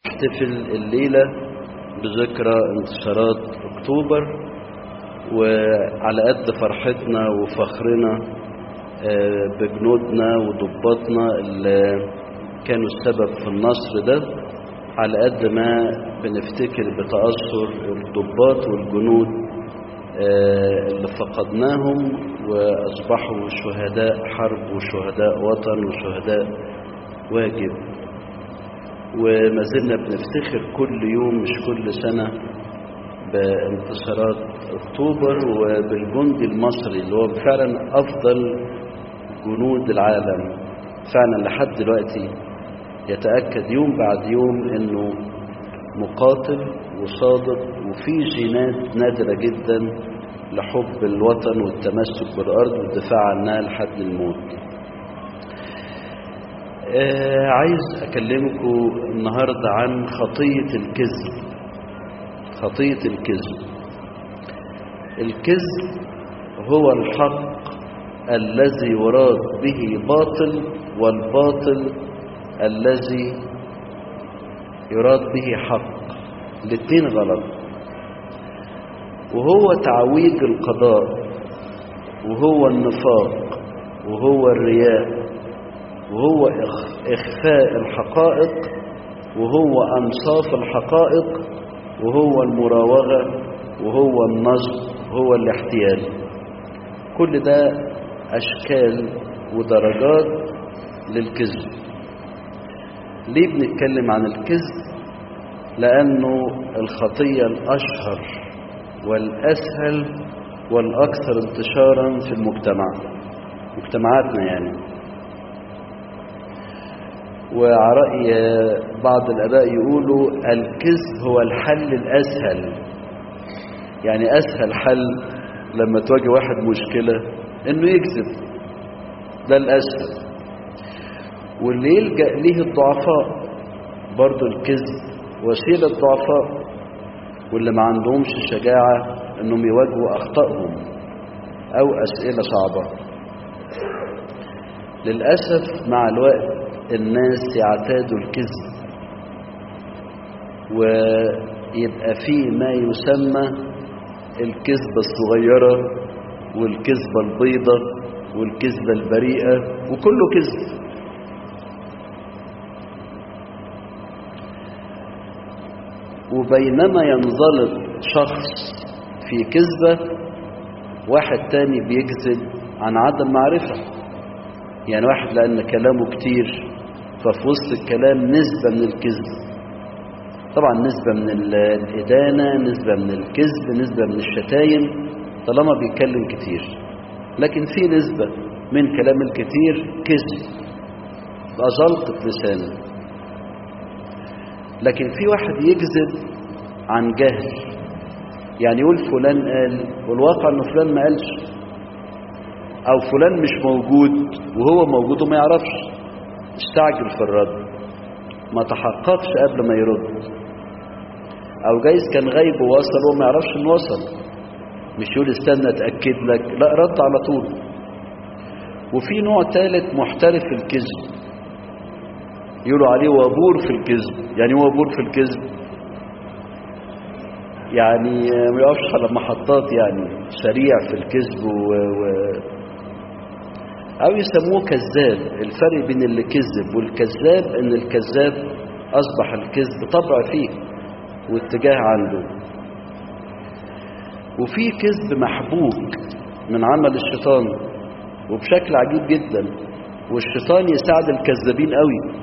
نحتفل الليلة بذكرى انتصارات أكتوبر وعلى قد فرحتنا وفخرنا بجنودنا وضباطنا اللي كانوا السبب في النصر ده على قد ما بنفتكر بتأثر الضباط والجنود اللي فقدناهم وأصبحوا شهداء حرب وشهداء وطن وشهداء واجب وما زلنا بنفتخر كل يوم مش كل سنة بانتصارات أكتوبر وبالجندي المصري اللي هو فعلا أفضل جنود العالم فعلا لحد دلوقتي يتأكد يوم بعد يوم أنه مقاتل وصادق وفي جينات نادرة جدا لحب الوطن والتمسك بالأرض والدفاع عنها لحد الموت آه عايز أكلمكم النهاردة عن خطية الكذب خطية الكذب الكذب هو الحق الذي يراد به باطل والباطل الذي يراد به حق الاثنين غلط وهو تعويج القضاء وهو النفاق وهو الرياء وهو إخفاء الحقائق وهو أنصاف الحقائق وهو المراوغة وهو النصب وهو الاحتيال كل ده أشكال ودرجات للكذب ليه بنتكلم عن الكذب لأنه الخطية الأشهر والأسهل والأكثر انتشارا في المجتمع مجتمعاتنا يعني وعرأي بعض الأباء يقولوا الكذب هو الحل الأسهل يعني أسهل حل لما تواجه واحد مشكلة إنه يكذب ده الأسهل واللي يلجأ ليه الضعفاء برضو الكذب وسيلة ضعفاء واللي ما عندهمش شجاعة انهم يواجهوا اخطائهم او اسئلة صعبة للأسف مع الوقت الناس يعتادوا الكذب ويبقى فيه ما يسمى الكذبة الصغيرة والكذبة البيضة والكذبة البريئة وكله كذب وبينما ينزلط شخص في كذبة واحد تاني بيكذب عن عدم معرفة يعني واحد لأن كلامه كتير ففي وسط الكلام نسبة من الكذب طبعا نسبة من الإدانة نسبة من الكذب نسبة من الشتايم طالما بيتكلم كتير لكن في نسبة من كلام الكتير كذب بأزلقة لسانه لكن في واحد يكذب عن جهل يعني يقول فلان قال والواقع انه فلان ما قالش او فلان مش موجود وهو موجود وما يعرفش استعجل في الرد ما تحققش قبل ما يرد او جايز كان غايب ووصل وما يعرفش انه وصل مش يقول استنى اتاكد لك لا رد على طول وفي نوع ثالث محترف الكذب يقولوا عليه وابور في الكذب يعني هو وابور في الكذب يعني ما يقفش على محطات يعني سريع في الكذب و... و... او يسموه كذاب الفرق بين اللي كذب والكذاب ان الكذاب اصبح الكذب طبع فيه واتجاه عنده وفي كذب محبوك من عمل الشيطان وبشكل عجيب جدا والشيطان يساعد الكذابين قوي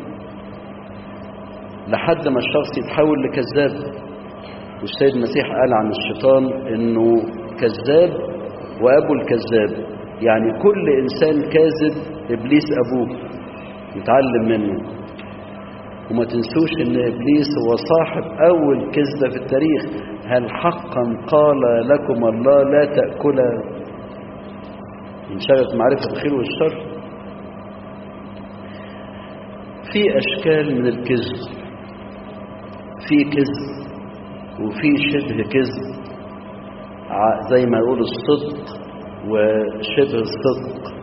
لحد ما الشخص يتحول لكذاب والسيد المسيح قال عن الشيطان انه كذاب وابو الكذاب يعني كل انسان كاذب ابليس ابوه يتعلم منه وما تنسوش ان ابليس هو صاحب اول كذبه في التاريخ هل حقا قال لكم الله لا تاكلا من شجره معرفه الخير والشر في اشكال من الكذب في كذب وفي شبه كذب زي ما يقول الصدق وشبه الصدق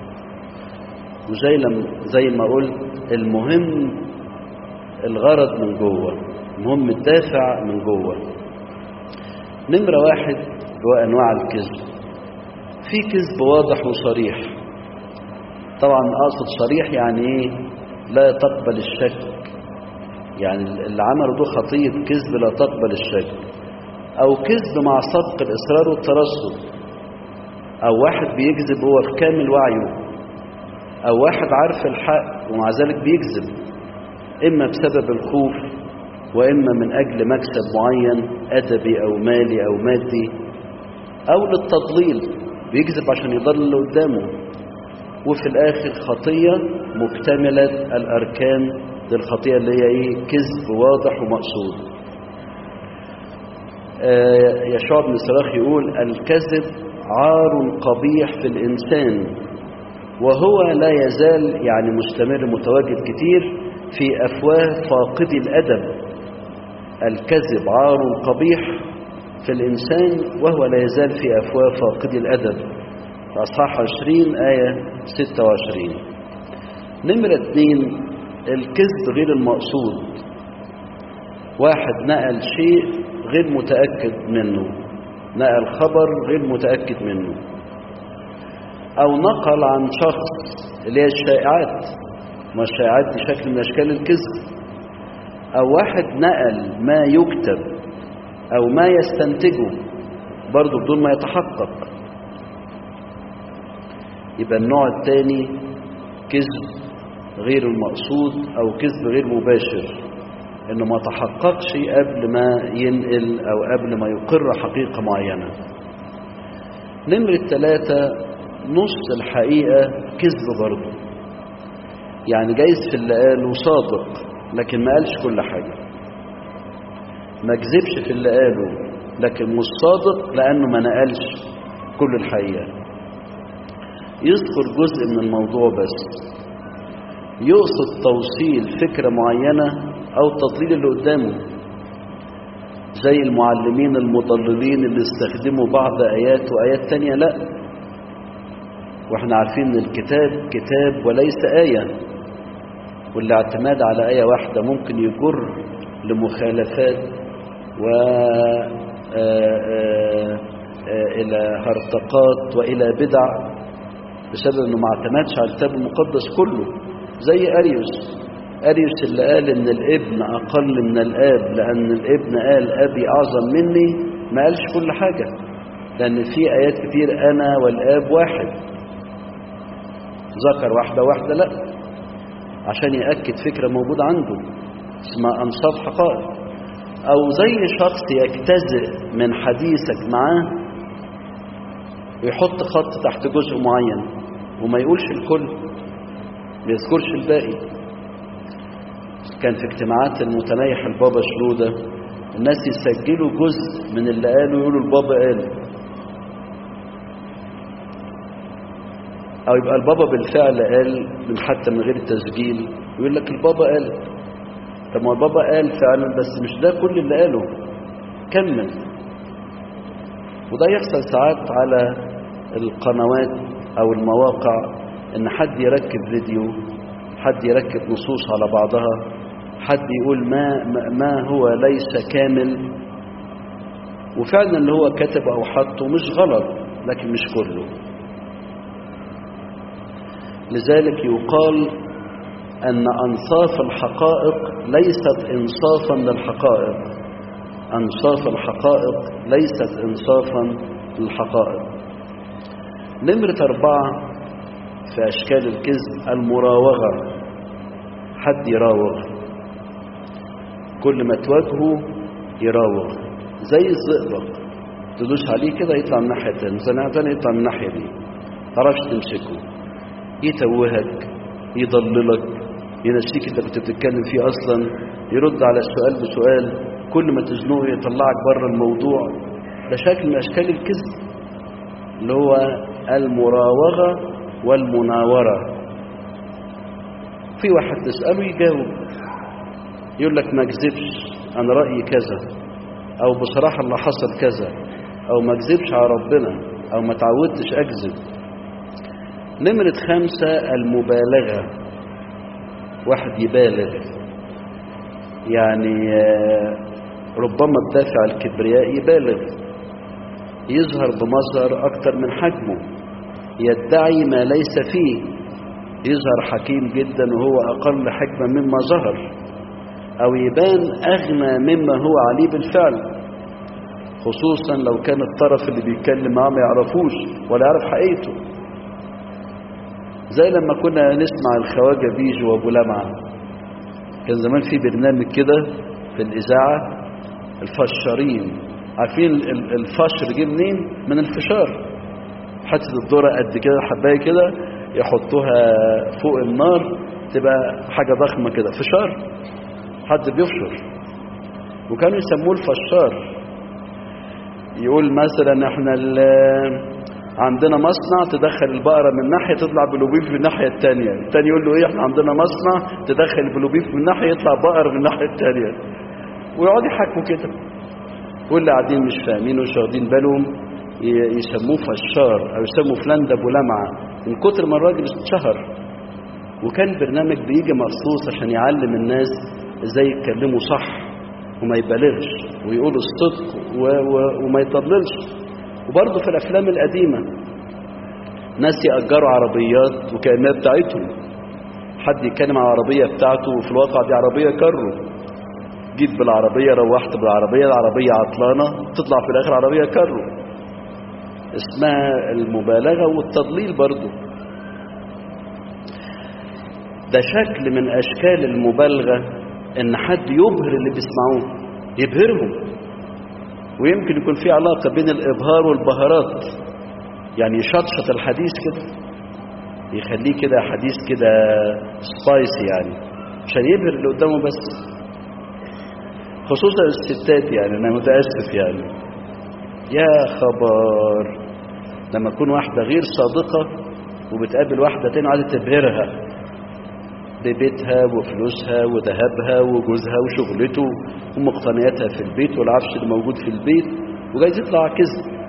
وزي لم زي ما قلت المهم الغرض من جوه المهم الدافع من جوه نمرة واحد هو أنواع الكذب في كذب واضح وصريح طبعا أقصد صريح يعني إيه لا تقبل الشك يعني اللي عمله ده خطية كذب لا تقبل الشك أو كذب مع سبق الإصرار والترصد أو واحد بيكذب هو في كامل وعيه أو واحد عارف الحق ومع ذلك بيكذب إما بسبب الخوف وإما من أجل مكسب معين أدبي أو مالي أو مادي أو للتضليل بيكذب عشان يضل اللي قدامه وفي الآخر خطية مكتملة الأركان دي الخطية اللي هي إيه كذب واضح ومقصود آه يشوع بن صراخ يقول الكذب عار قبيح في الإنسان وهو لا يزال يعني مستمر متواجد كتير في أفواه فاقدي الأدب الكذب عار قبيح في الإنسان وهو لا يزال في أفواه فاقدي الأدب في أصحاح 20 آية 26 نمرة اثنين الكذب غير المقصود واحد نقل شيء غير متأكد منه نقل خبر غير متأكد منه أو نقل عن شخص اللي هي الشائعات ما الشائعات دي شكل من أشكال الكذب أو واحد نقل ما يكتب أو ما يستنتجه برضه بدون ما يتحقق يبقى النوع الثاني كذب غير المقصود أو كذب غير مباشر إنه ما تحققش قبل ما ينقل أو قبل ما يقر حقيقة معينة نمرة ثلاثة نص الحقيقة كذب برضه يعني جايز في اللي قاله صادق لكن ما قالش كل حاجة ما كذبش في اللي قاله لكن مش صادق لأنه ما نقلش كل الحقيقة يذكر جزء من الموضوع بس يقصد توصيل فكرة معينة أو تضليل اللي قدامه زي المعلمين المضللين اللي استخدموا بعض آيات وآيات تانية لأ واحنا عارفين ان الكتاب كتاب وليس آية والاعتماد على آية واحدة ممكن يجر لمخالفات و إلى هرطقات وإلى بدع بسبب أنه ما اعتمدش على الكتاب المقدس كله زي أريوس أريوس اللي قال إن الابن أقل من الآب لأن الابن قال أبي أعظم مني ما قالش كل حاجة لأن في آيات كتير أنا والآب واحد ذكر واحدة واحدة لا عشان يأكد فكرة موجودة عنده اسمها أنصاف حقائق أو زي شخص يجتزئ من حديثك معاه ويحط خط تحت جزء معين وما يقولش الكل ما يذكرش الباقي كان في اجتماعات المتنيح البابا شنودة الناس يسجلوا جزء من اللي قالوا يقولوا البابا قال او يبقى البابا بالفعل قال من حتى من غير تسجيل يقول لك البابا قال طب ما البابا قال فعلا بس مش ده كل اللي قاله كمل وده يحصل ساعات على القنوات او المواقع ان حد يركب فيديو حد يركب نصوص على بعضها حد يقول ما ما هو ليس كامل وفعلا اللي هو كتب او حطه مش غلط لكن مش كله لذلك يقال أن أنصاف الحقائق ليست إنصافا للحقائق أنصاف الحقائق ليست إنصافا للحقائق نمرة أربعة في أشكال الكذب المراوغة حد يراوغ كل ما تواجهه يراوغ زي الزئبق تدوس عليه كده يطلع من ناحية تانية زي يطلع من الناحية دي تعرفش تمسكه يتوهك يضللك ينسيك انت كنت بتتكلم فيه اصلا يرد على السؤال بسؤال كل ما تزنقه يطلعك بره الموضوع ده شكل من اشكال الكذب اللي هو المراوغه والمناوره في واحد تساله يجاوب يقول لك ما اكذبش انا رايي كذا او بصراحه اللي حصل كذا او ما اكذبش على ربنا او ما تعودتش اكذب نمرة خمسة المبالغة واحد يبالغ يعني آه، ربما بدافع الكبرياء يبالغ يظهر بمظهر أكتر من حجمه يدعي ما ليس فيه يظهر حكيم جدا وهو أقل حكمة مما ظهر أو يبان أغنى مما هو عليه بالفعل خصوصا لو كان الطرف اللي بيتكلم معاه ما يعرفوش ولا يعرف حقيقته زي لما كنا نسمع الخواجة بيجو وابو لمعة كان زمان في برنامج كده في الإذاعة الفشارين عارفين ال- الفشر جه منين من الفشار حتة الذرة قد كده حباية كده يحطوها فوق النار تبقى حاجة ضخمة كده فشار حد بيفشر وكانوا يسموه الفشار يقول مثلا احنا ال- عندنا مصنع تدخل البقرة من ناحية تطلع بلوبيف من الناحية التانية التاني يقول له ايه احنا عندنا مصنع تدخل البلوبيف من ناحية يطلع بقر من الناحية التانية ويقعدوا يحكوا كده واللي قاعدين مش فاهمين ومش واخدين بالهم ي- يسموه فشار او يسموا فلان ده ابو لمعه من كتر ما الراجل اتشهر وكان البرنامج بيجي مخصوص عشان يعلم الناس ازاي يتكلموا صح وما يبالغش ويقولوا الصدق و و وما يضللش وبرضه في الافلام القديمه ناس يأجروا عربيات وكأنها بتاعتهم حد يتكلم عن العربية بتاعته وفي الواقع دي عربية كارو جيت بالعربية روحت بالعربية العربية عطلانة تطلع في الآخر عربية كارو اسمها المبالغة والتضليل برضو ده شكل من أشكال المبالغة إن حد يبهر اللي بيسمعوه يبهرهم ويمكن يكون في علاقة بين الإبهار والبهارات يعني يشطشط الحديث كده يخليه كده حديث كده سبايسي يعني عشان يبهر اللي قدامه بس خصوصا الستات يعني انا متاسف يعني يا خبر لما تكون واحده غير صادقه وبتقابل واحده تانية عايزه تبهرها ببيتها وفلوسها وذهبها وجوزها وشغلته ومقتنياتها في البيت والعفش اللي موجود في البيت وجايز يطلع كذب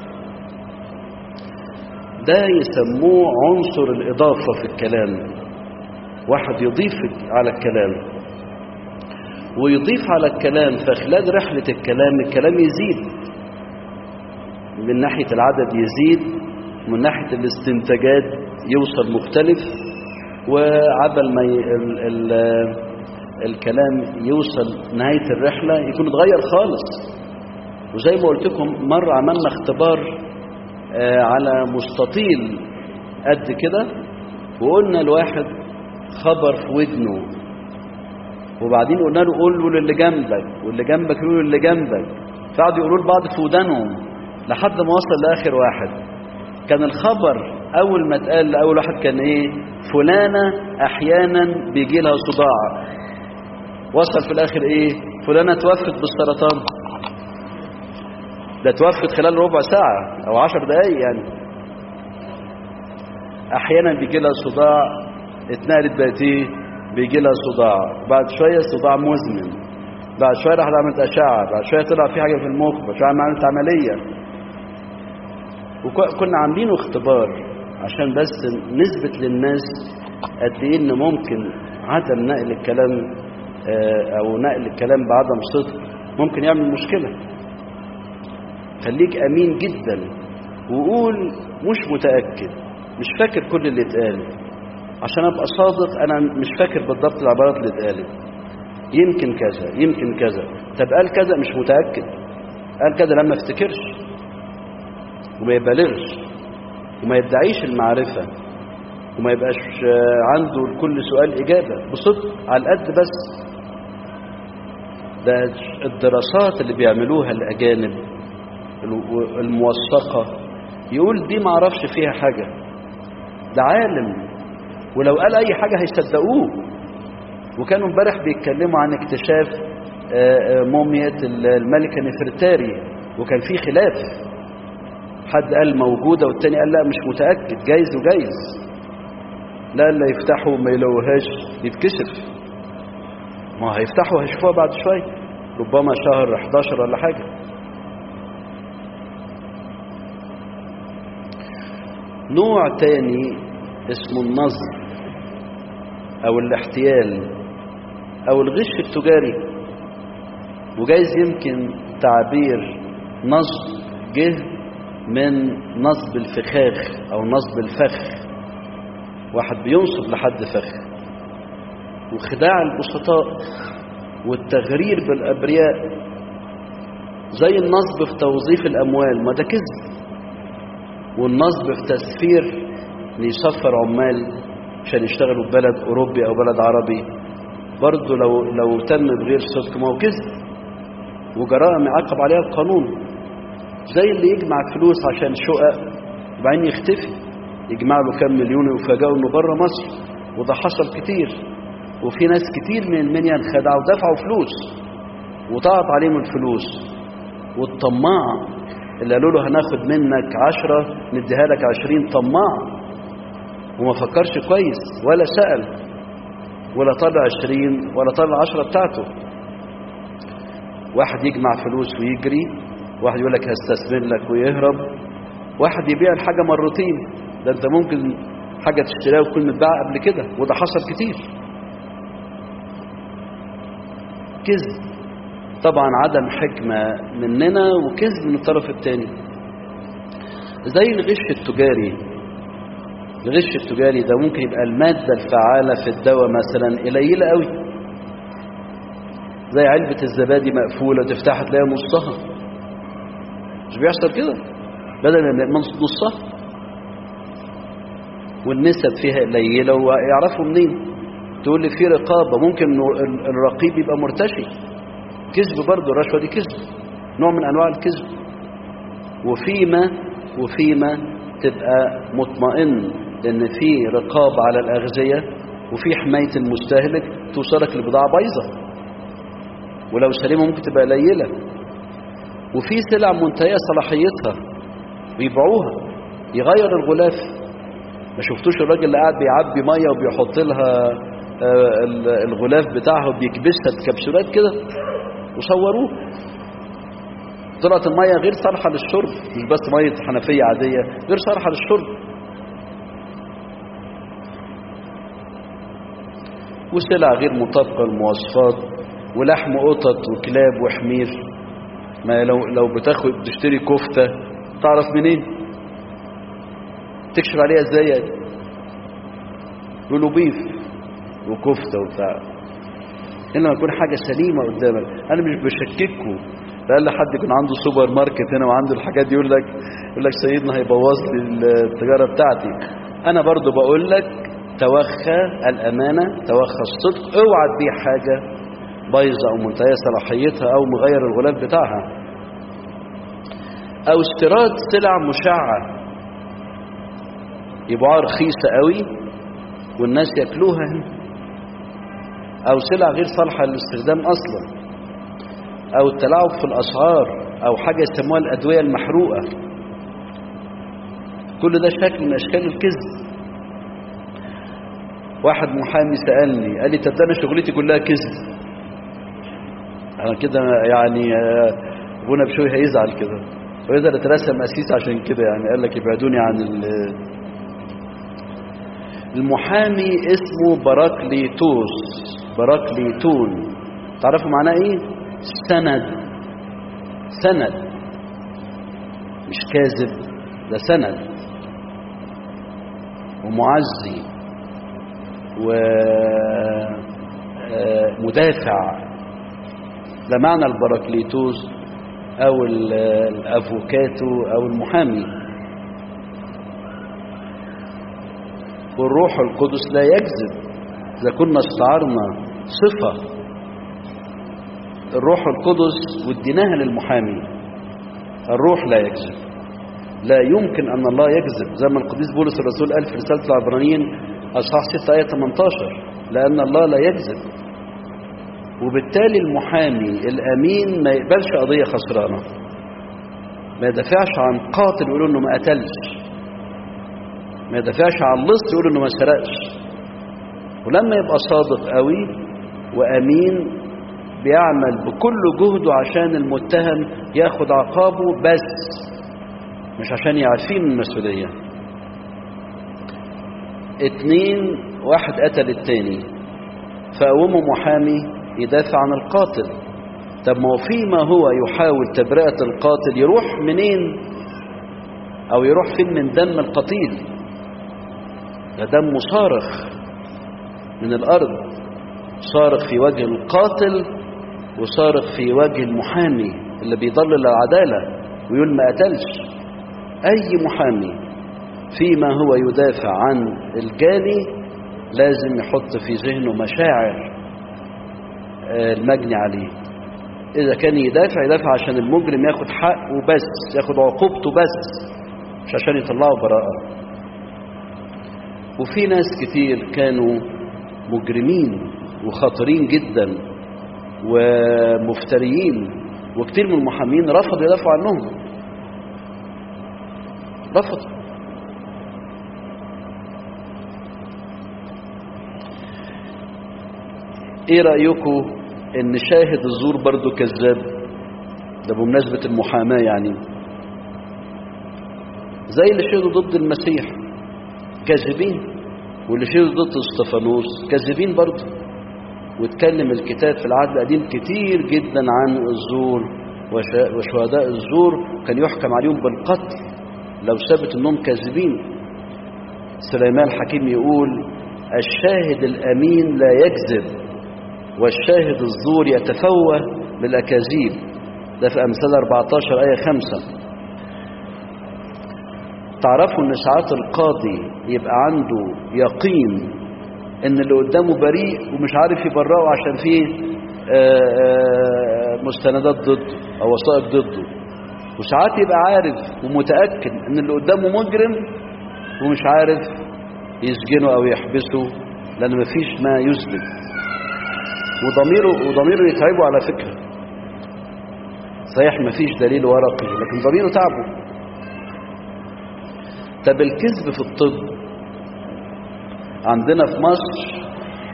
ده يسموه عنصر الإضافة في الكلام واحد يضيف على الكلام ويضيف على الكلام فخلال رحلة الكلام الكلام يزيد من ناحية العدد يزيد من ناحية الاستنتاجات يوصل مختلف وعبل ما ي... ال... ال... الكلام يوصل نهاية الرحلة يكون اتغير خالص وزي ما قلت لكم مرة عملنا اختبار آه على مستطيل قد كده وقلنا الواحد خبر في ودنه وبعدين قلنا له قول له للي جنبك واللي جنبك يقول له للي جنبك فقعدوا يقولوا لبعض في ودانهم لحد ما وصل لاخر واحد كان الخبر اول ما اتقال لاول واحد كان ايه فلانه احيانا بيجي لها صداع وصل في الاخر ايه فلانه توفت بالسرطان ده توفت خلال ربع ساعه او عشر دقايق يعني احيانا بيجي لها صداع اتنقلت بقت ايه بيجي لها صداع بعد شويه صداع مزمن بعد شويه راحت عملت اشعه بعد شويه طلع في حاجه في المخ بعد شويه عملت عمليه وكنا عاملينه اختبار عشان بس نثبت للناس قد ايه ان ممكن عدم نقل الكلام او نقل الكلام بعدم صدق ممكن يعمل مشكله خليك امين جدا وقول مش متاكد مش فاكر كل اللي اتقال عشان ابقى صادق انا مش فاكر بالضبط العبارات اللي اتقالت يمكن كذا يمكن كذا طب قال كذا مش متاكد قال كذا لما افتكرش وما يبالغش وما يدعيش المعرفه وما يبقاش عنده لكل سؤال اجابه بصدق على القد بس ده الدراسات اللي بيعملوها الاجانب الموثقه يقول دي ما اعرفش فيها حاجه ده عالم ولو قال اي حاجه هيصدقوه وكانوا امبارح بيتكلموا عن اكتشاف مومية الملكة نفرتاري وكان في خلاف حد قال موجودة والتاني قال لا مش متأكد جايز وجايز لا لا يفتحوا وما يلوهاش يتكشف ما هيفتحوا هيشوفوها بعد شوية ربما شهر 11 ولا حاجة نوع تاني اسمه النصب او الاحتيال او الغش التجاري وجايز يمكن تعبير نصب جه من نصب الفخاخ او نصب الفخ واحد بينصب لحد فخ وخداع البسطاء والتغرير بالابرياء زي النصب في توظيف الاموال ما ده كذب والنصب في تسفير ان يسفر عمال عشان يشتغلوا في بلد اوروبي او بلد عربي برضه لو لو تم بغير صدق ما هو كذب وجرائم يعاقب عليها القانون زي اللي يجمع فلوس عشان شقق وبعدين يختفي يجمع له كام مليون ويفاجئوا انه بره مصر وده حصل كتير وفي ناس كتير من المنيا انخدعوا ودفعوا فلوس وضاعت عليهم الفلوس والطماع اللي قالوا له هناخد منك عشرة نديها لك عشرين طماع وما فكرش كويس ولا سأل ولا طلع عشرين ولا طلع عشرة بتاعته واحد يجمع فلوس ويجري واحد يقول لك هستثمر لك ويهرب واحد يبيع الحاجة مرتين ده انت ممكن حاجة تشتريها وتكون متباعة قبل كده وده حصل كتير كذب طبعا عدم حكمة مننا وكذب من الطرف الثاني زي الغش التجاري الغش التجاري ده ممكن يبقى المادة الفعالة في الدواء مثلا قليلة قوي زي علبة الزبادي مقفولة تفتحها تلاقيها نصها مش بيحصل كده بدل من نصها والنسب فيها قليلة ويعرفوا منين تقول لي في رقابة ممكن الرقيب يبقى مرتشي كذب برضه الرشوة دي كذب نوع من أنواع الكذب وفيما وفيما تبقى مطمئن لأن في رقابة على الأغذية وفي حماية المستهلك توصلك لبضاعة بايظة ولو سليمة ممكن تبقى قليلة وفي سلع منتهية صلاحيتها ويبيعوها يغير الغلاف ما شفتوش الراجل اللي قاعد بيعبي ميه وبيحط لها الغلاف بتاعها وبيكبسها بكبسولات كده وصوروه طلعت الميه غير صالحه للشرب مش بس ميه حنفيه عاديه غير صالحه للشرب وسلع غير مطابقه للمواصفات ولحم قطط وكلاب وحمير ما لو لو بتاخد تشتري كفته تعرف منين تكشف عليها ازاي يقولوا بيف وكفته وبتاع هنا لما يكون حاجه سليمه قدامك انا مش بشككه لأقل حد يكون عنده سوبر ماركت هنا وعنده الحاجات دي يقول لك يقول لك سيدنا هيبوظ لي التجاره بتاعتي انا برضو بقول لك توخى الامانه توخى الصدق اوعى تبيع حاجه بايظه او منتهيه صلاحيتها او مغير الغلاف بتاعها او استيراد سلع مشعه يبقى رخيصه قوي والناس ياكلوها هنا او سلع غير صالحه للاستخدام اصلا او التلاعب في الاسعار او حاجه يسموها الادويه المحروقه كل ده شكل من اشكال الكذب واحد محامي سالني قال لي طب انا شغلتي كلها كذب انا كده يعني ابونا بشوي هيزعل كده واذا اترسم اسيس عشان كده يعني قال لك ابعدوني عن المحامي اسمه براكليتوس براكليتون تعرفوا معناه ايه سند سند مش كاذب ده سند ومعزي ومدافع ده معنى البراكليتوس او الافوكاتو او المحامي والروح القدس لا يكذب اذا كنا استعرنا صفه الروح القدس واديناها للمحامي الروح لا يكذب لا يمكن ان الله يكذب زي ما القديس بولس الرسول قال في رساله العبرانيين اصحاح 6 ايه 18 لان الله لا يكذب وبالتالي المحامي الامين ما يقبلش قضيه خسرانه ما يدافعش عن قاتل يقول انه ما قتلش ما يدافعش عن لص يقول انه ما سرقش ولما يبقى صادق قوي وامين بيعمل بكل جهده عشان المتهم ياخد عقابه بس مش عشان يعفيه من المسؤولية اتنين واحد قتل التاني فقومه محامي يدافع عن القاتل طب ما هو فيما هو يحاول تبرئة القاتل يروح منين او يروح فين من دم القتيل ده دم صارخ من الارض صارخ في وجه القاتل وصارخ في وجه المحامي اللي بيضلل العدالة ويقول ما قتلش اي محامي فيما هو يدافع عن الجاني لازم يحط في ذهنه مشاعر المجني عليه إذا كان يدافع يدافع عشان المجرم ياخد حقه بس ياخد عقوبته بس مش عشان يطلعه براءة وفي ناس كتير كانوا مجرمين وخطرين جدا ومفتريين وكتير من المحامين رفضوا يدافعوا عنهم رفضوا ايه رأيكم ان شاهد الزور برضو كذاب ده بمناسبة المحاماة يعني زي اللي شهدوا ضد المسيح كاذبين واللي شهدوا ضد استفانوس كاذبين برضو واتكلم الكتاب في العهد القديم كتير جدا عن الزور وشهداء الزور كان يحكم عليهم بالقتل لو ثبت انهم كاذبين سليمان الحكيم يقول الشاهد الامين لا يكذب والشاهد الزور يتفوه بالأكاذيب ده في أمثال 14 آية 5 تعرفوا أن ساعات القاضي يبقى عنده يقين أن اللي قدامه بريء ومش عارف يبرئه عشان فيه مستندات ضده أو وثائق ضده وساعات يبقى عارف ومتأكد أن اللي قدامه مجرم ومش عارف يسجنه أو يحبسه لأن مفيش ما يثبت وضميره وضميره يتعبه على فكرة صحيح مفيش دليل ورقي لكن ضميره تعبه طب الكذب في الطب عندنا في مصر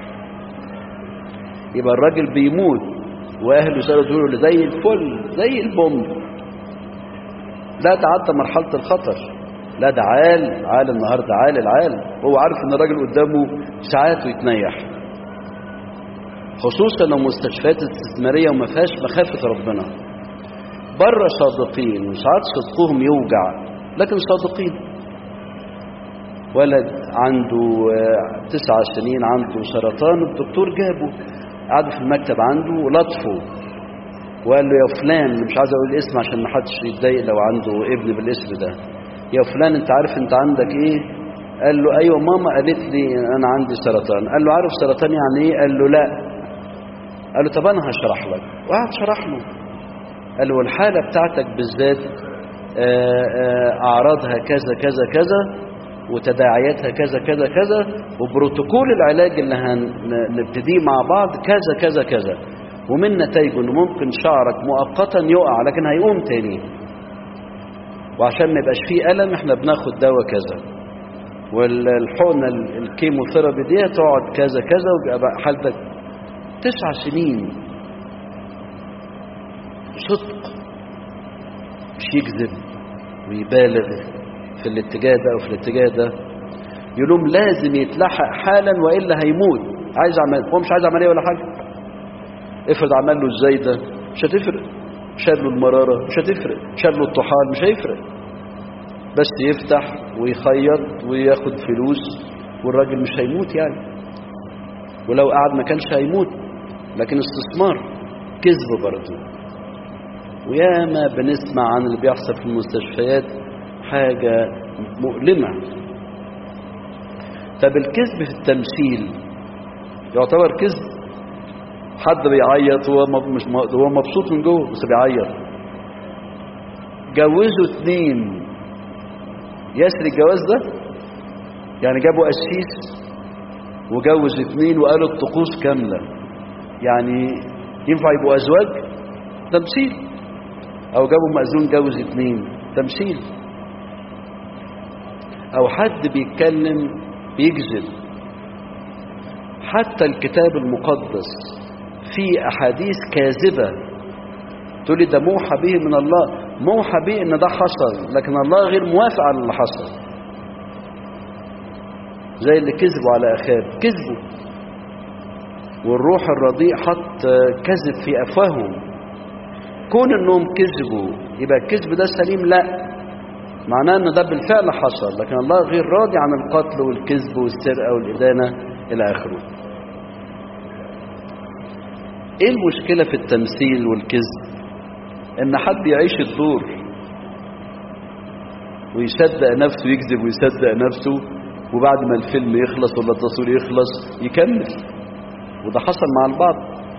يبقى الراجل بيموت واهله يسالوا يقولوا له زي الفل زي البومب لا تعدى مرحله الخطر لا ده عال عال النهارده عال العال هو عارف ان الراجل قدامه ساعات ويتنيح خصوصا لو مستشفيات استثمارية وما فيهاش مخافة ربنا بره صادقين وساعات صدقهم يوجع لكن صادقين ولد عنده تسع سنين عنده سرطان الدكتور جابه قعد في المكتب عنده ولطفه وقال له يا فلان مش عايز اقول الاسم عشان ما حدش يتضايق لو عنده ابن بالاسم ده يا فلان انت عارف انت عندك ايه قال له ايوه ماما قالت لي انا عندي سرطان قال له عارف سرطان يعني ايه قال له لا قال له طب انا هشرح لك وقعد شرح له قال له والحاله بتاعتك بالذات اعراضها كذا كذا كذا وتداعياتها كذا كذا كذا وبروتوكول العلاج اللي هنبتديه مع بعض كذا كذا كذا ومن نتائجه انه ممكن شعرك مؤقتا يقع لكن هيقوم تاني وعشان ما يبقاش فيه الم احنا بناخد دواء كذا والحقنه الكيموثيرابي دي تقعد كذا كذا ويبقى حالتك تسع سنين صدق مش يكذب ويبالغ في الاتجاه ده او في الاتجاه ده يقولون لازم يتلحق حالا والا هيموت عايز عمل هو مش عايز عمليه ولا حاجه افرض عمل له ازاي ده مش هتفرق شال له المراره مش هتفرق شال له الطحال مش هيفرق بس يفتح ويخيط وياخد فلوس والراجل مش هيموت يعني ولو قعد ما كانش هيموت لكن استثمار كذب برضه وياما بنسمع عن اللي بيحصل في المستشفيات حاجة مؤلمة طب الكذب في التمثيل يعتبر كذب حد بيعيط وهو مش هو مبسوط من جوه بس بيعيط جوزوا اتنين يسري الجواز ده يعني جابوا قسيس وجوز اتنين وقالوا الطقوس كاملة يعني ينفع يبقوا أزواج تمثيل أو جابوا مأذون جوز اتنين تمثيل أو حد بيتكلم بيكذب حتى الكتاب المقدس فيه أحاديث كاذبة تقول لي ده موحى به من الله موحى به إن ده حصل لكن الله غير موافق على اللي حصل زي اللي كذبوا على أخاب كذبوا والروح الرديء حط كذب في أفواههم كون انهم كذبوا يبقى الكذب ده سليم لا معناه ان ده بالفعل حصل لكن الله غير راضي عن القتل والكذب والسرقه والادانه الى اخره ايه المشكله في التمثيل والكذب ان حد يعيش الدور ويصدق نفسه يكذب ويصدق نفسه وبعد ما الفيلم يخلص ولا التصوير يخلص يكمل وده حصل مع البعض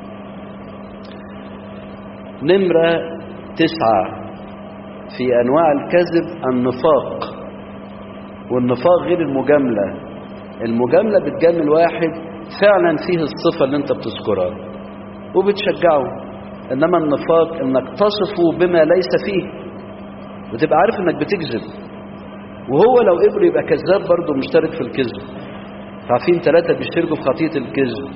نمرة تسعة في أنواع الكذب النفاق والنفاق غير المجاملة المجاملة بتجامل واحد فعلا فيه الصفة اللي انت بتذكرها وبتشجعه انما النفاق انك تصفه بما ليس فيه وتبقى عارف انك بتكذب وهو لو قبل يبقى كذاب برضه مشترك في الكذب عارفين ثلاثة بيشتركوا في خطية الكذب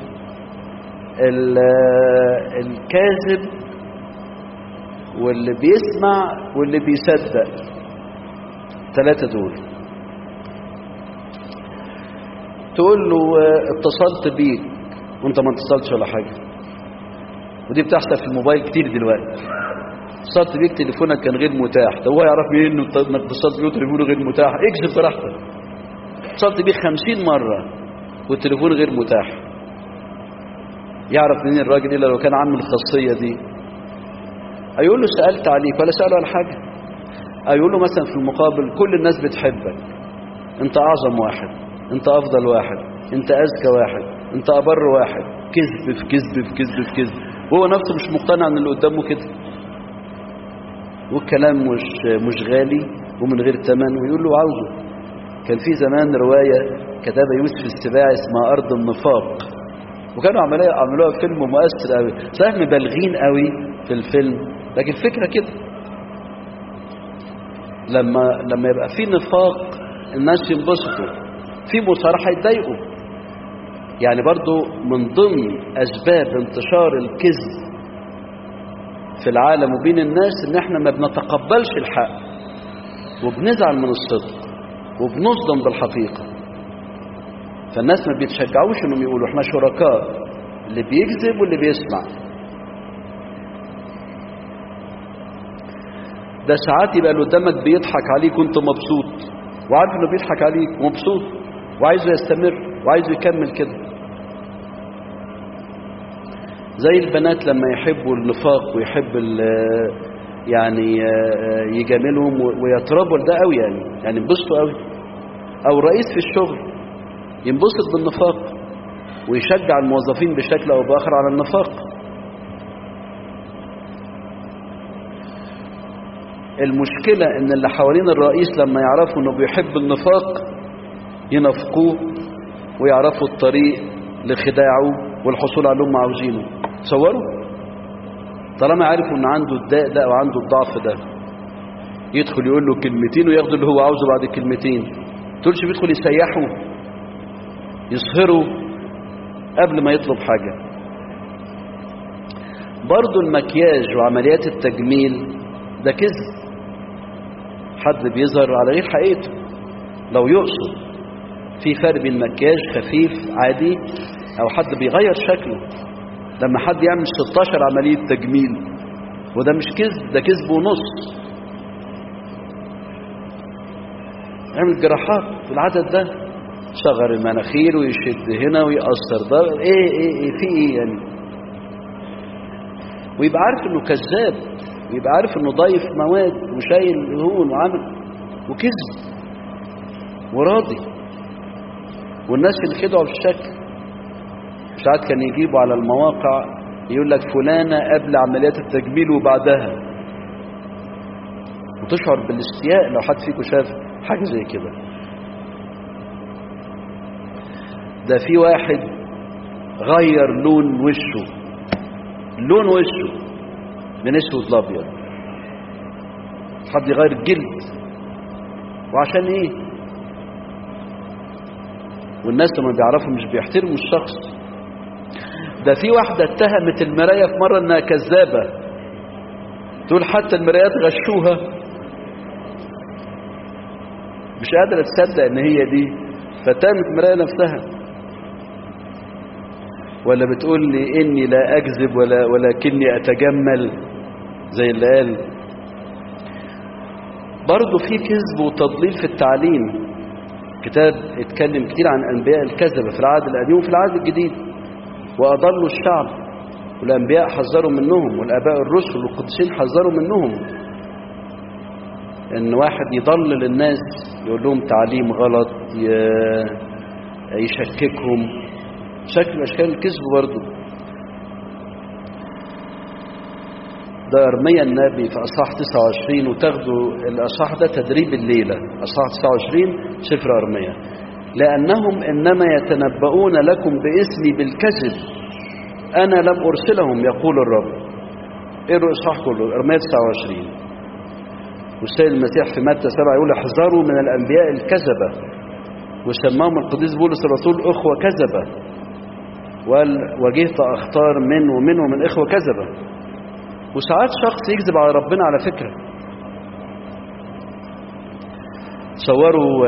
الكاذب واللي بيسمع واللي بيصدق ثلاثة دول تقول له اتصلت بيك وانت ما اتصلتش ولا حاجة ودي بتحصل في الموبايل كتير دلوقتي اتصلت بيك تليفونك كان غير متاح طب هو يعرف منين انه انك اتصلت بيه وتليفونه غير متاح اكذب براحتك اتصلت بيه 50 مرة والتليفون غير متاح يعرف منين الراجل الا لو كان عامل الخاصية دي هيقول له سألت عليك ولا سأله على حاجة هيقول له مثلا في المقابل كل الناس بتحبك انت اعظم واحد انت افضل واحد انت اذكى واحد انت ابر واحد كذب في كذب في كذب في كذب وهو نفسه مش مقتنع ان اللي قدامه كده والكلام مش مش غالي ومن غير ثمن ويقول له عاوزه كان في زمان رواية كتبها يوسف السباعي اسمها أرض النفاق وكانوا عملوها عملوها فيلم مؤثر قوي صحيح مبالغين قوي في الفيلم لكن الفكرة كده لما لما يبقى في نفاق الناس ينبسطوا في مصارحة يتضايقوا يعني برضو من ضمن أسباب انتشار الكذب في العالم وبين الناس ان احنا ما بنتقبلش الحق وبنزعل من الصدق وبنصدم بالحقيقة فالناس ما بيتشجعوش انهم يقولوا احنا شركاء اللي بيكذب واللي بيسمع ده ساعات يبقى اللي قدامك بيضحك عليك وانت مبسوط وعارف انه بيضحك عليك ومبسوط وعايزه يستمر وعايزه يكمل كده زي البنات لما يحبوا النفاق ويحب يعني يجاملهم ويتربوا لده قوي يعني يعني ينبسطوا قوي او رئيس في الشغل ينبسط بالنفاق ويشجع الموظفين بشكل او باخر على النفاق المشكلة ان اللي حوالين الرئيس لما يعرفوا انه بيحب النفاق ينافقوه ويعرفوا الطريق لخداعه والحصول على اللي هم عاوزينه تصوروا طالما عرفوا ان عنده الداء ده او عنده الضعف ده يدخل يقول له كلمتين وياخد اللي هو عاوزه بعد الكلمتين تقولش بيدخل يسيحه يصهره قبل ما يطلب حاجة برضو المكياج وعمليات التجميل ده كذب حد بيظهر على غير حقيقته لو يقصد في فرق بين مكياج خفيف عادي او حد بيغير شكله لما حد يعمل 16 عملية تجميل وده مش كذب ده كذب ونص يعمل جراحات في العدد ده صغر المناخير ويشد هنا ويقصر ده ايه ايه, إيه في ايه يعني ويبقى عارف انه كذاب ويبقى عارف انه ضايف مواد وشايل دهون وعامل وكذب وراضي والناس ينخدعوا بالشكل ساعات كان يجيبوا على المواقع يقول لك فلانة قبل عمليات التجميل وبعدها وتشعر بالاستياء لو حد فيكم شاف حاجة زي كده ده في واحد غير لون وشه لون وشه من اسود لابيض حد يغير الجلد وعشان ايه والناس لما بيعرفوا مش بيحترموا الشخص ده في واحدة اتهمت المراية في مرة انها كذابة تقول حتى المرايات غشوها مش قادرة تصدق ان هي دي فتهمت المراية نفسها ولا بتقول لي اني لا اكذب ولا ولكني اتجمل زي اللي قال برضه في كذب وتضليل في التعليم كتاب اتكلم كتير عن أنبياء الكذبة في العهد القديم وفي العهد الجديد وأضلوا الشعب والأنبياء حذروا منهم والآباء الرسل والقديسين حذروا منهم إن واحد يضلل الناس يقول لهم تعليم غلط يشككهم شكل أشكال الكذب برضه ده أرميا النبي في أصحاح 29 وتاخدوا الأصحاح ده تدريب الليلة أصحاح 29 سفر أرميا لأنهم إنما يتنبؤون لكم باسمي بالكذب أنا لم أرسلهم يقول الرب إيه الإصحاح كله أرميا 29 والسيد المسيح في متى 7 يقول احذروا من الأنبياء الكذبة وسماهم القديس بولس الرسول أخوة كذبة وقال وجهت أختار من ومن ومن إخوة كذبة وساعات شخص يكذب على ربنا على فكرة تصوروا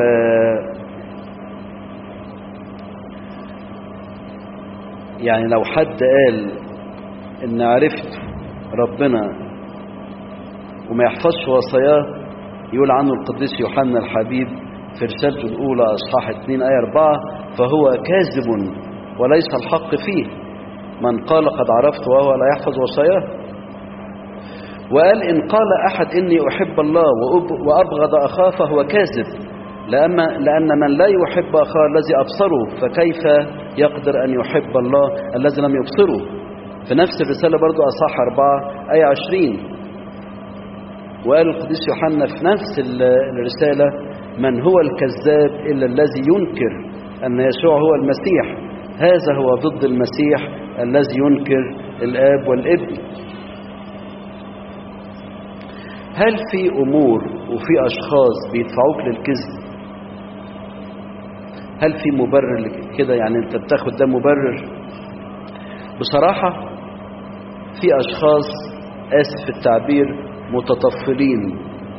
يعني لو حد قال ان عرفت ربنا وما يحفظش وصاياه يقول عنه القديس يوحنا الحبيب في رسالته الأولى أصحاح 2 آية 4 فهو كاذب وليس الحق فيه من قال قد عرفت وهو لا يحفظ وصاياه وقال إن قال أحد إني أحب الله وأبغض أخاه فهو كاذب لأن, لأن من لا يحب أخاه الذي أبصره فكيف يقدر أن يحب الله الذي لم يبصره في نفس الرسالة برضو أصح 4 آية 20 وقال القديس يوحنا في نفس الرسالة من هو الكذاب إلا الذي ينكر أن يسوع هو المسيح هذا هو ضد المسيح الذي ينكر الآب والابن هل في أمور وفي أشخاص بيدفعوك للكذب هل في مبرر كده يعني أنت بتاخد ده مبرر بصراحة في أشخاص آسف في التعبير متطفلين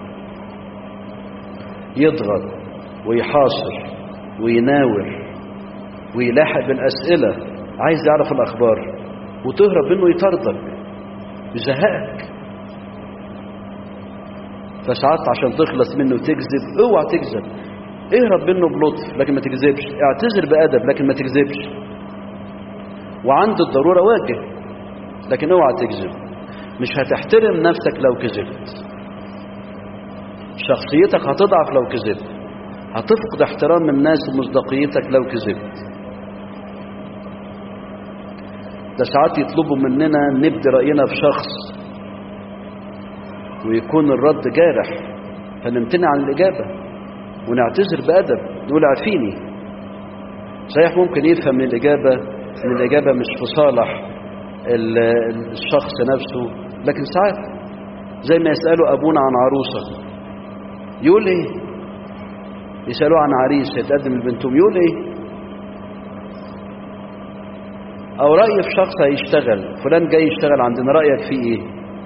يضغط ويحاصر ويناور ويلاحق بالأسئلة عايز يعرف الأخبار وتهرب منه يطردك يزهقك فساعات عشان تخلص منه تكذب اوعى تكذب اهرب منه بلطف لكن ما تكذبش اعتذر بأدب لكن ما تكذبش وعند الضرورة واجه لكن اوعى تكذب مش هتحترم نفسك لو كذبت شخصيتك هتضعف لو كذبت هتفقد احترام الناس ومصداقيتك لو كذبت ده ساعات يطلبوا مننا نبدي رأينا في شخص ويكون الرد جارح فنمتنع عن الإجابة ونعتذر بأدب نقول عارفيني صحيح ممكن يفهم من الإجابة ان الإجابة مش في صالح الشخص نفسه لكن ساعات زي ما يسألوا أبونا عن عروسة يقول إيه يسألوه عن عريس يتقدم لبنتهم يقول إيه أو رأي في شخص هيشتغل فلان جاي يشتغل عندنا رأيك فيه إيه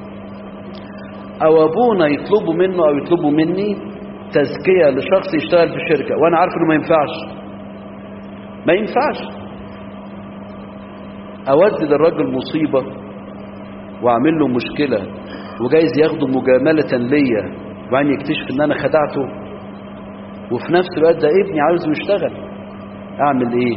أو أبونا يطلبوا منه أو يطلبوا مني تزكية لشخص يشتغل في شركة وأنا عارف إنه ما ينفعش ما ينفعش أودد الراجل مصيبة وأعمل له مشكلة وجايز ياخده مجاملة ليا وبعدين يكتشف إن أنا خدعته وفي نفس الوقت ده ابني عاوزه يشتغل أعمل إيه؟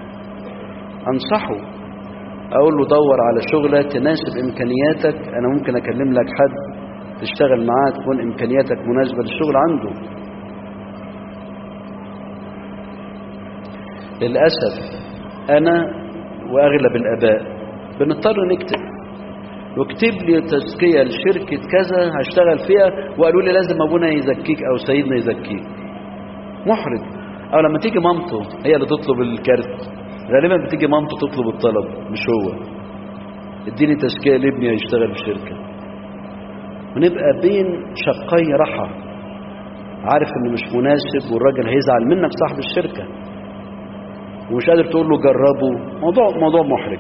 أنصحه أقول له دور على شغلة تناسب إمكانياتك أنا ممكن أكلم لك حد تشتغل معاه تكون إمكانياتك مناسبة للشغل عنده للأسف أنا وأغلب الآباء بنضطر نكتب واكتب لي تزكية لشركة كذا هشتغل فيها وقالوا لي لازم أبونا يزكيك أو سيدنا يزكيك محرج أو لما تيجي مامته هي اللي تطلب الكارت غالبا بتيجي مامته تطلب الطلب مش هو اديني تزكية لابني هيشتغل في شركة ونبقى بين شقي رحى عارف انه مش مناسب والراجل هيزعل منك صاحب الشركة ومش قادر تقول له جربه موضوع موضوع محرج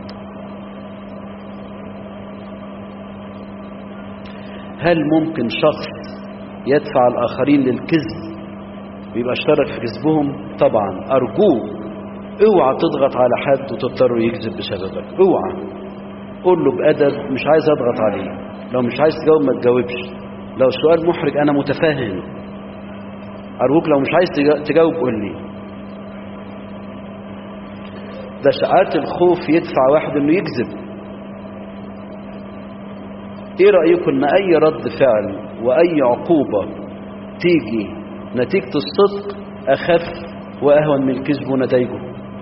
هل ممكن شخص يدفع الآخرين للكذب ويبقى اشترك في كذبهم طبعا أرجوه اوعى تضغط على حد وتضطر يكذب بسببك اوعى قول له بأدب مش عايز اضغط عليه لو مش عايز تجاوب ما تجاوبش لو سؤال محرج انا متفاهم ارجوك لو مش عايز تجا- تجاوب قول لي ده ساعات الخوف يدفع واحد انه يكذب ايه رايكم ان اي رد فعل واي عقوبه تيجي نتيجه الصدق اخف واهون من الكذب ونتائجه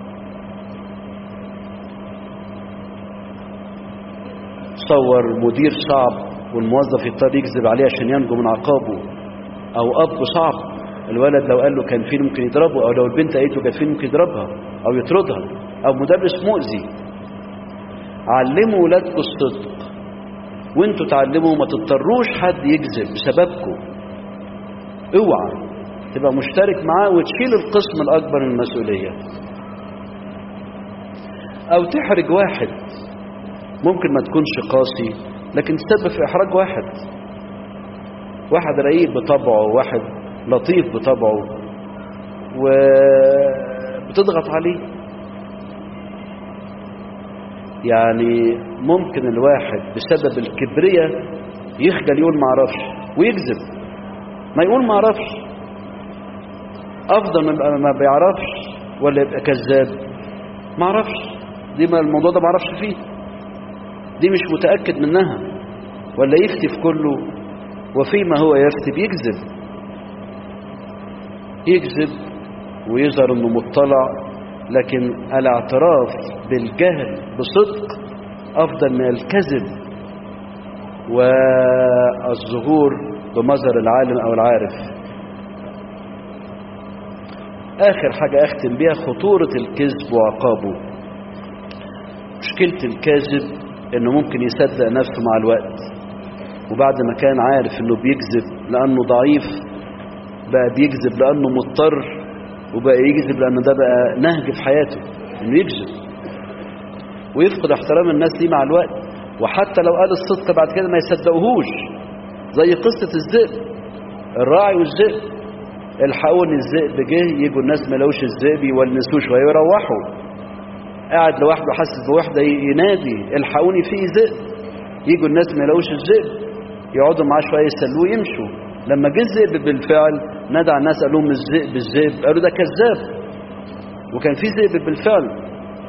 تصور مدير صعب والموظف يضطر يكذب عليه عشان ينجو من عقابه او اب صعب الولد لو قال له كان فين ممكن يضربه او لو البنت قالت له كان فين ممكن يضربها او يطردها او مدرس مؤذي علموا ولادكم الصدق وانتوا تعلموا ما تضطروش حد يكذب بسببكم اوعى تبقى مشترك معاه وتشيل القسم الاكبر من المسؤوليه او تحرج واحد ممكن ما تكونش قاسي لكن تسبب في احراج واحد واحد رقيق بطبعه واحد لطيف بطبعه وبتضغط عليه يعني ممكن الواحد بسبب الكبرية يخجل يقول ما اعرفش ويكذب ما يقول ما اعرفش افضل من يبقى ما بيعرفش ولا يبقى كذاب ما اعرفش دي ما الموضوع ده ما اعرفش فيه دي مش متأكد منها ولا يفتي في كله وفيما هو يفتي بيكذب يكذب ويظهر انه مطلع لكن الاعتراف بالجهل بصدق افضل من الكذب والظهور بمظهر العالم او العارف اخر حاجة اختم بيها خطورة الكذب وعقابه مشكلة الكاذب انه ممكن يصدق نفسه مع الوقت وبعد ما كان عارف انه بيكذب لانه ضعيف بقى بيكذب لانه مضطر وبقى يكذب لان ده بقى نهج في حياته انه يكذب ويفقد احترام الناس دي مع الوقت وحتى لو قال الصدق بعد كده ما يصدقوهوش زي قصة الذئب الراعي والذئب الحقوني الذئب جه يجوا الناس ما لقوش الذئب يونسوه شويه ويروحوا قاعد لوحده حاسس بوحده ينادي الحقوني في ذئب يجوا الناس ما يلاقوش الذئب يقعدوا معاه شويه يسلوه يمشوا لما جه الذئب بالفعل نادى على الناس قال لهم الذئب الذئب قالوا ده كذاب وكان في ذئب بالفعل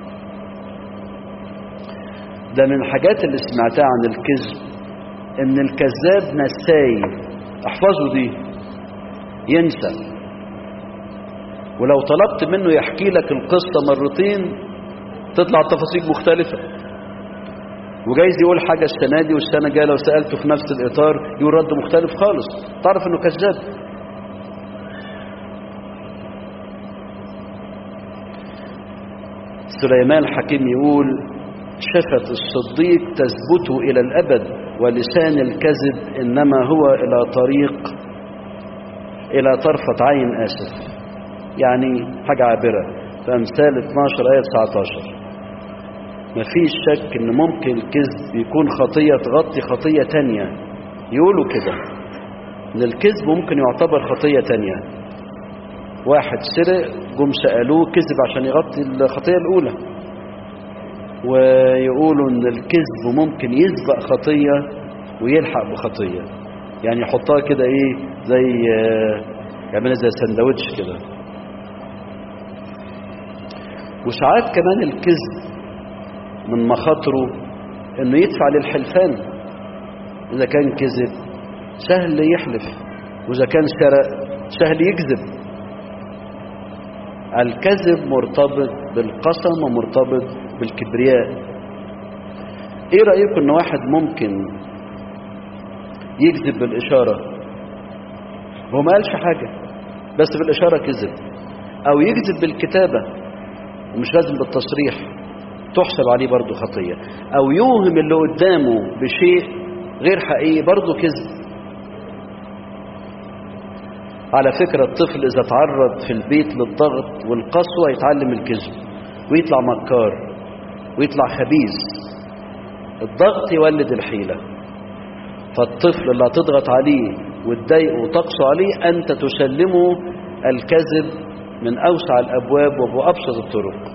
ده من الحاجات اللي سمعتها عن الكذب ان الكذاب نساي احفظوا دي ينسى ولو طلبت منه يحكي لك القصة مرتين تطلع التفاصيل مختلفة وجايز يقول حاجة السنة دي والسنة الجاية لو سألته في نفس الإطار يقول رد مختلف خالص تعرف إنه كذاب سليمان الحكيم يقول شفة الصديق تثبت إلى الأبد ولسان الكذب إنما هو إلى طريق إلى طرفة عين آسف يعني حاجة عابرة في أمثال 12 آية 19 مفيش شك إن ممكن الكذب يكون خطية تغطي خطية تانية يقولوا كده إن الكذب ممكن يعتبر خطية تانية واحد سرق جم سألوه كذب عشان يغطي الخطية الأولى ويقولوا إن الكذب ممكن يسبق خطية ويلحق بخطية يعني يحطها كده إيه زي يعملها زي سندوتش كده وساعات كمان الكذب من مخاطره انه يدفع للحلفان اذا كان كذب سهل يحلف واذا كان سرق سهل يكذب الكذب مرتبط بالقسم ومرتبط بالكبرياء ايه رايكم ان واحد ممكن يكذب بالاشاره هو ما قالش حاجه بس بالاشاره كذب او يكذب بالكتابه ومش لازم بالتصريح تحسب عليه برضه خطية أو يوهم اللي قدامه بشيء غير حقيقي برضه كذب على فكرة الطفل إذا تعرض في البيت للضغط والقسوة يتعلم الكذب ويطلع مكار ويطلع خبيث الضغط يولد الحيلة فالطفل اللي هتضغط عليه وتضايقه وتقسو عليه أنت تسلمه الكذب من أوسع الأبواب وبأبسط الطرق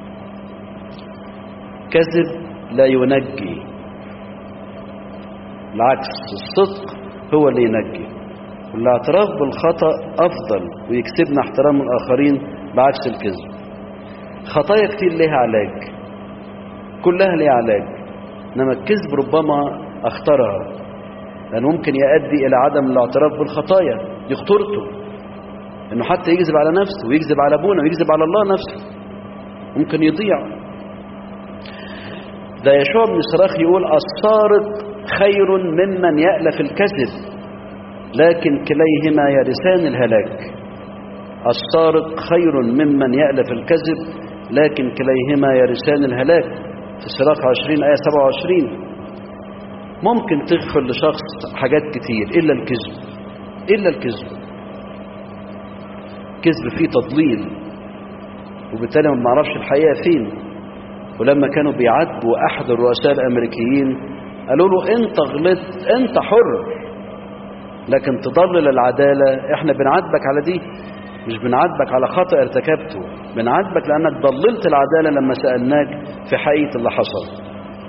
كذب لا ينجي بالعكس الصدق هو اللي ينجي والاعتراف بالخطأ أفضل ويكسبنا احترام الآخرين بعكس الكذب خطايا كتير لها علاج كلها لها علاج إنما الكذب ربما أخطرها لأنه ممكن يؤدي إلى عدم الاعتراف بالخطايا دي خطورته إنه حتى يكذب على نفسه ويكذب على أبونا ويكذب على الله نفسه ممكن يضيع ده يشوع بن صراخ يقول السارق خير ممن يألف الكذب لكن كليهما يرثان الهلاك السارق خير ممن يألف الكذب لكن كليهما يرثان الهلاك في صراخ 20 آية 27 ممكن تغفر لشخص حاجات كتير إلا الكذب إلا الكذب كذب فيه تضليل وبالتالي ما بنعرفش الحقيقة فين ولما كانوا بيعاتبوا أحد الرؤساء الأمريكيين قالوا له أنت غلطت أنت حر لكن تضلل العدالة احنا بنعاتبك على دي مش بنعاتبك على خطأ ارتكبته بنعاتبك لأنك ضللت العدالة لما سألناك في حقيقة اللي حصل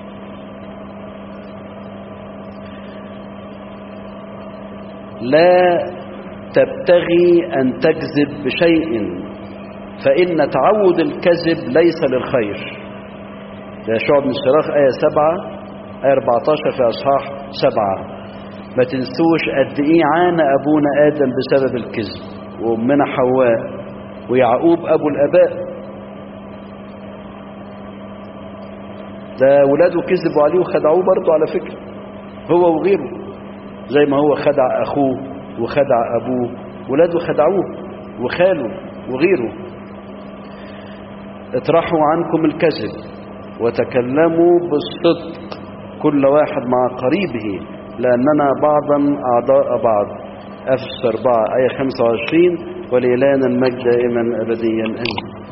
لا تبتغي أن تكذب بشيء فإن تعود الكذب ليس للخير ده شعب من الصراخ آية 7 آية 14 في أصحاح 7 ما تنسوش قد إيه عانى أبونا آدم بسبب الكذب وأمنا حواء ويعقوب أبو الآباء ده ولاده كذبوا عليه وخدعوه برضه على فكرة هو وغيره زي ما هو خدع أخوه وخدع أبوه ولاده خدعوه وخاله وغيره اطرحوا عنكم الكذب وتكلموا بالصدق كل واحد مع قريبه لأننا بعضا أعضاء بعض أفس 4 آية 25 ولإلهنا المجد دائما أبديا آمين